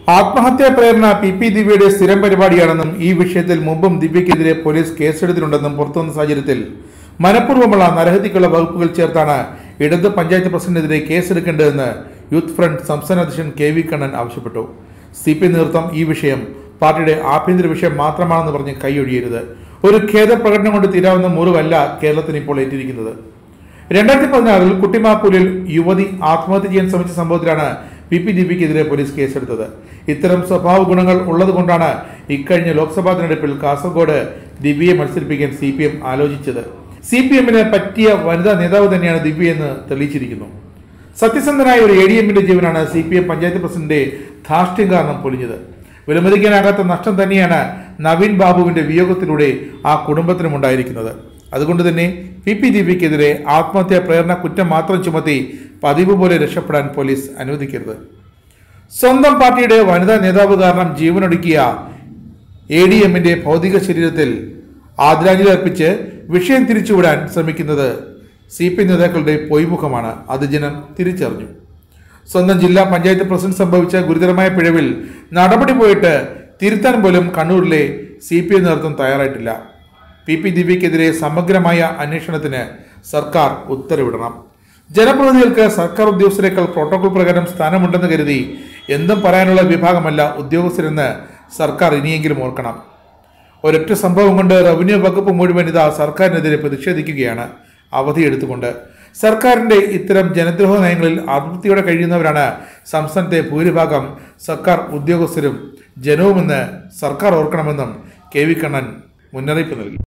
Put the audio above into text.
ആത്മഹത്യാ പ്രേരണ P P ദിവ്യയുടെ സ്ഥിരം പരിപാടിയാണെന്നും ഈ വിഷയത്തിൽ മുമ്പും ദിവ്യക്കെതിരെ പോലീസ് കേസെടുത്തിട്ടുണ്ടെന്നും പുറത്തുവന്ന സാഹചര്യത്തിൽ മനഃപൂർവ്വമുള്ള നരഹത്യക്കുള്ള വകുപ്പുകൾ ചേർത്താണ് ഇടത് പഞ്ചായത്ത് പ്രസിഡന്റിനെതിരെ കേസെടുക്കേണ്ടതെന്ന് യൂത്ത് ഫ്രണ്ട് സംസ്ഥാന അധ്യക്ഷൻ കെ വി കണ്ണൻ ആവശ്യപ്പെട്ടു സി പി നേതൃത്വം ഈ വിഷയം പാർട്ടിയുടെ ആഭ്യന്തര വിഷയം മാത്രമാണെന്ന് പറഞ്ഞ് കൈയൊഴിയരുത് ഒരു ഖേദപ്രകടനം കൊണ്ട് തീരാവുന്ന മുറിവല്ല കേരളത്തിന് ഇപ്പോൾ ഏറ്റിരിക്കുന്നത് രണ്ടായിരത്തി പതിനാറിൽ കുട്ടിമാക്കൂലിൽ യുവതി ആത്മഹത്യ ചെയ്യാൻ ശ്രമിച്ച സംഭവത്തിലാണ് പി പി ദിവ്യക്കെതിരെ പോലീസ് കേസെടുത്തത് ഇത്തരം സ്വഭാവ ഗുണങ്ങൾ ഉള്ളതുകൊണ്ടാണ് ഇക്കഴിഞ്ഞ ലോക്സഭാ തെരഞ്ഞെടുപ്പിൽ കാസർഗോഡ് ദിവ്യയെ മത്സരിപ്പിക്കാൻ സി പി എം ആലോചിച്ചത് സി പി എമ്മിന് പറ്റിയ വനിതാ നേതാവ് തന്നെയാണ് ദിവ്യയെന്ന് തെളിയിച്ചിരിക്കുന്നു സത്യസന്ധനായ ഒരു എ ഡി എമ്മിന്റെ ജീവനാണ് C P M panchayat president ധാർഷ്ട്യം കാരണം പൊലിഞ്ഞത് വിലമതിക്കാനാകാത്ത നഷ്ടം തന്നെയാണ് നവീൻ ബാബുവിന്റെ വിയോഗത്തിലൂടെ ആ കുടുംബത്തിനും ഉണ്ടായിരിക്കുന്നത് അതുകൊണ്ട് തന്നെ പി പി ദിവ്യക്കെതിരെ ആത്മഹത്യാ പ്രേരണ കുറ്റം മാത്രം ചുമത്തി പതിവ് പോലെ രക്ഷപ്പെടാൻ പോലീസ് അനുവദിക്കരുത് സ്വന്തം പാർട്ടിയുടെ വനിതാ നേതാവ് കാരണം ജീവനൊടുക്കിയ എ ഡി എമ്മിന്റെ ഭൗതിക ശരീരത്തിൽ ആദരാഞ്ജലി അർപ്പിച്ച് വിഷയം തിരിച്ചുവിടാൻ ശ്രമിക്കുന്നത് സി പി നേതാക്കളുടെ പൊയ്മുഖമാണ് അത് ജനം തിരിച്ചറിഞ്ഞു സ്വന്തം ജില്ലാ പഞ്ചായത്ത് പ്രസിഡന്റ് സംഭവിച്ച ഗുരുതരമായ പിഴവിൽ നടപടി പോയിട്ട് തിരുത്താൻ പോലും കണ്ണൂരിലെ സി പി എം നേതൃത്വം തയ്യാറായിട്ടില്ല പി പി ദിവ്യക്കെതിരെ സമഗ്രമായ അന്വേഷണത്തിന് സർക്കാർ ഉത്തരവിടണം ജനപ്രതിനിധികൾക്ക് സർക്കാർ ഉദ്യോഗസ്ഥരെക്കാൾ പ്രോട്ടോകോൾ പ്രകാരം സ്ഥാനമുണ്ടെന്ന് കരുതി എന്തും പറയാനുള്ള വിഭാഗമല്ല ഉദ്യോഗസ്ഥരെന്ന് സർക്കാർ ഇനിയെങ്കിലും ഓർക്കണം ഒരൊറ്റ സംഭവം കൊണ്ട് റവന്യൂ വകുപ്പ് മുഴുവൻ ഇതാ സർക്കാരിനെതിരെ പ്രതിഷേധിക്കുകയാണ് അവധിയെടുത്തുകൊണ്ട് സർക്കാരിന്റെ ഇത്തരം ജനദ്രോഹ നയങ്ങളിൽ അതൃപ്തിയോടെ കഴിയുന്നവരാണ് സംസ്ഥാനത്തെ ഭൂരിഭാഗം സർക്കാർ ഉദ്യോഗസ്ഥരും ജനവുമെന്ന് സർക്കാർ ഓർക്കണമെന്നും കെ വി കണ്ണൻ മുന്നറിയിപ്പ് നൽകി